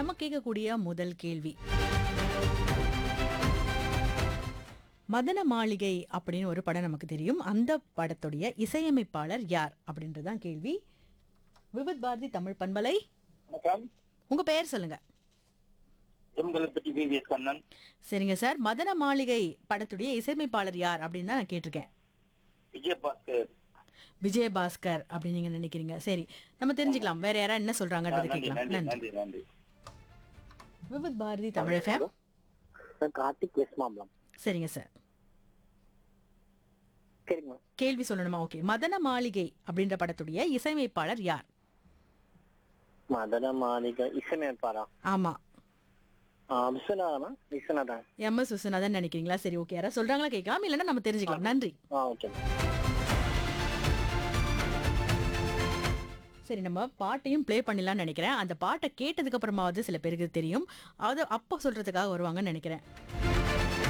நம்ம கேட்கக்கூடிய முதல் கேள்வி மதன மாளிகை அப்படின்னு ஒரு படம் நமக்கு தெரியும் அந்த படத்துடைய இசையமைப்பாளர் யார் அப்படின்றதான் கேள்வி விவித் பாரதி தமிழ் பண்பலை வணக்கம் உங்க பெயர் சொல்லுங்க எம்கலப்பட்டி விவிஎஸ் கண்ணன் சரிங்க சார் மதன மாளிகை படத்துடைய இசையமைப்பாளர் யார் அப்படின்னு தான் நான் கேட்டிருக்கேன் விஜயபாஸ்கர் விஜயபாஸ்கர் அப்படின்னு நீங்க நினைக்கிறீங்க சரி நம்ம தெரிஞ்சுக்கலாம் வேற யாரா என்ன சொல்றாங்கன்றது நன்றி கேட்கலாம் நன்றி நன்றி நன்றி நன்றி Vividh Bharati Tamil FM sir Karthik west Mambalam சரிங்க சார் சரிங்க கேள்வி சொல்லணுமா ஓகே மதன மாளிகை அப்படின்ற படத்துடைய இசையமைப்பாளர் யார் மதன மாளிகை இசையமைப்பாரா ஆமா விஸ்வநாதனா விஸ்வநாதன் எம் எஸ் விஸ்வநாதன் நினைக்கிறீங்களா சரி ஓகே யாராவது சொல்றாங்களா கேட்கலாம் இல்லைன்னா நம்ம தெரிஞ்சுக்கலாம் நன்றி ஆ ஓகே சரி நம்ம பாட்டையும் ப்ளே பண்ணிடலாம்னு நினைக்கிறேன் அந்த பாட்டை கேட்டதுக்கு அப்புறமாவது சில பேருக்கு தெரியும் அது அப்போ சொல்றதுக்காக வருவாங்கன்னு நினைக்கிறேன்